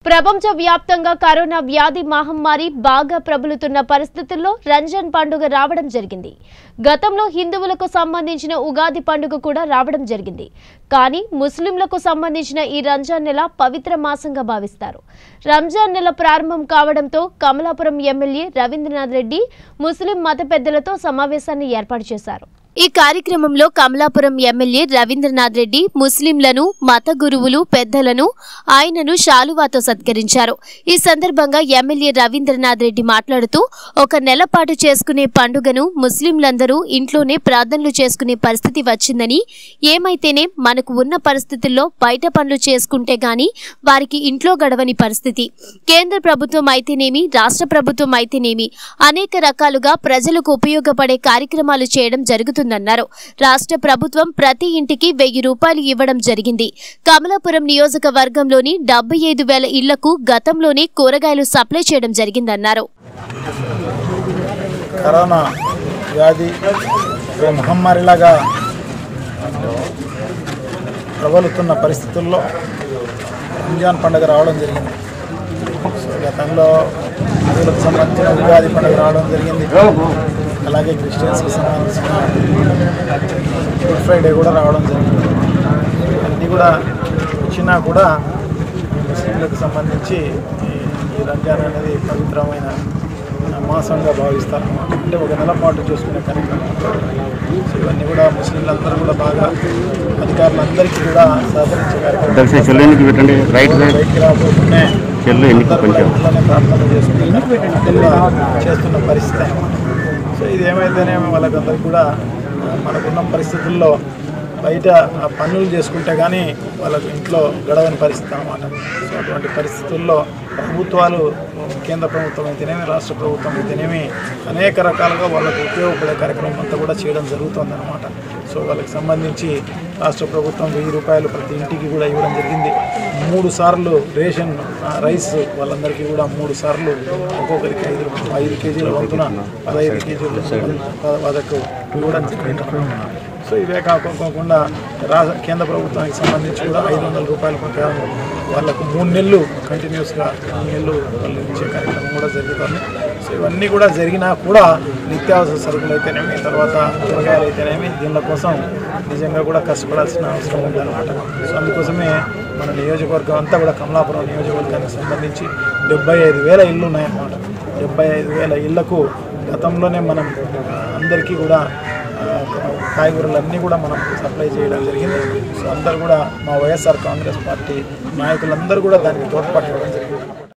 ప్రపంచ వ్యాప్తంగా కరోనా వ్యాధి మహమ్మారి బాగా ప్రబలుతున్న పరిస్థితుల్లో రంజాన్ పండుగ రావడం జరిగింది గతంలో హిందువులకు సంబంధించిన ఉగాది పండుగ కూడా రావడం జరిగింది కానీ ముస్లింలకు సంబంధించిన ఈ రంజాన్ నెల పవిత్ర మాసంగా భావిస్తారు రంజాన్ నెల ప్రారంభం కావడంతో కమలాపురం ఎమ్మెల్యే రవీంద్రనాథ్ రెడ్డి ముస్లిం మత పెద్దలతో సమావేశాన్ని ఏర్పాటు చేశారు ఈ కార్యక్రమంలో కమలాపురం ఎమ్మెల్యే రవీంద్రనాథ్ రెడ్డి ముస్లింలను మత గురువులు పెద్దలను ఆయనను శాలువాతో సత్కరించారు ఈ సందర్భంగా ఎమ్మెల్యే రవీంద్రనాథ్ రెడ్డి మాట్లాడుతూ ఒక నెల పాటు చేసుకునే పండుగను ముస్లింలందరూ ఇంట్లోనే ప్రార్థనలు చేసుకునే పరిస్థితి వచ్చిందని ఏమైతేనే మనకు ఉన్న పరిస్థితుల్లో బయట పనులు చేసుకుంటే గాని వారికి ఇంట్లో గడవని పరిస్థితి కేంద్ర ప్రభుత్వం అయితేనేమి రాష్ట్ర ప్రభుత్వం అయితేనేమి అనేక రకాలుగా ప్రజలకు ఉపయోగపడే కార్యక్రమాలు చేయడం జరుగుతుందన్నారు రాష్ట్ర ప్రభుత్వం ప్రతి ఇంటికి వెయ్యి రూపాయలు ఇవ్వడం జరిగింది కమలాపురం నియోజకవర్గంలోని డెబ్బై ఐదు వేల ఇళ్లకు గతంలోనే కూరగాయలు సప్లై చేయడం జరిగిందన్నారు కరోనా వ్యాధి ఓ మహమ్మారిలాగా ప్రబలుతున్న పరిస్థితుల్లో రంజాన్ పండుగ రావడం జరిగింది సో గతంలో హిందువులకు సంబంధించిన ఉగాది పండుగ రావడం జరిగింది అలాగే క్రిస్టియన్స్కి సంబంధించిన గుడ్ ఫ్రైడే కూడా రావడం జరిగింది అన్నీ కూడా వచ్చినా కూడా ముస్లింలకు సంబంధించి ఈ- ఈ రంజాన్ అనేది పవిత్రమైన మాసంగా భావిస్తారు అంటే ఒక నెల పాటు చేసుకునే కార్యక్రమం సో ఇవన్నీ కూడా ముస్లింలందరూ కూడా బాగా అధికారులందరికీ కూడా సహకరించే కార్యక్రమం దక్షిణ చెల్లు ఎన్నికి పెట్టండి రైట్ సైడ్ బయటికి రాబోతున్నాయి చెల్లు ఎన్నికి అందరూ కూడా కొంచెం ఇంట్లోనే ప్రార్థన చేసుకునే కార్యక్రమం కూడా చేస్తున్న పరిస్థితి అన్నమాట సో ఇది ఏమైతేనే వాళ్ళకందరికీ కూడా ఆ, మనకున్న పరిస్థితుల్లో బయట ఆ పనులు చేసుకుంటే కానీ వాళ్ళకు ఇంట్లో గడవని పరిస్థితి అనమాట సో అటువంటి పరిస్థితుల్లో ప్రభుత్వాలు కేంద్ర ప్రభుత్వం అయితేనేమి రాష్ట్ర ప్రభుత్వం అయితేనేమి అనేక రకాలుగా వాళ్ళకు ఉపయోగపడే కార్యక్రమం అంతా కూడా చేయడం జరుగుతుంది అనమాట సో వాళ్ళకి సంబంధించి రాష్ట్ర ప్రభుత్వం వెయ్యి రూపాయలు ప్రతి ఇంటికి కూడా ఇవ్వడం జరిగింది మూడు సార్లు రేషన్ ఆ, రైస్ వాళ్ళందరికీ కూడా మూడు సార్లు ఒక్కొక్కరికి ఐదు ఐదు కేజీల వంతున పదహైదు కేజీలు ప- వాళ్ళకు ఇవ్వడం జరిగింది సో ఇవే కాకోకుండా రాష్ట్ర కేంద్ర ప్రభుత్వానికి సంబంధించి కూడా ఐదు వందల రూపాయల ప్రకారం వాళ్ళకు మూడు నెలలు కంటిన్యూస్గా మూడు నెలలు వాళ్ళు ఇచ్చే కార్యక్రమం కూడా జరుగుతుంది సో ఇవన్నీ కూడా జరిగినా కూడా నిత్యావసర సరుకులు అయితేనేమి తర్వాత కూరగాయలు అయితేనేమి దీనిల కోసం నిజంగా కూడా కష్టపడాల్సిన అవసరం ఉందన్నమాట సో అందుకోసమే మన నియోజకవర్గం అంతా కూడా కమలాపురం నియోజకవర్గానికి సంబంధించి డెబ్బై ఐదు వేల ఇళ్ళు ఉన్నాయన్నమాట డెబ్బై ఐదు వేల ఇళ్లకు గతంలోనే మనం ఆ, అందరికీ కూడా ఆ, కాయగూరలన్నీ కూడా మనం సప్లై చేయడం జరిగింది సో అందరు కూడా మా వైఎస్ఆర్ కాంగ్రెస్ పార్టీ నాయకులందరూ కూడా దానికి తోడ్పాటు ఇవ్వడం జరిగింది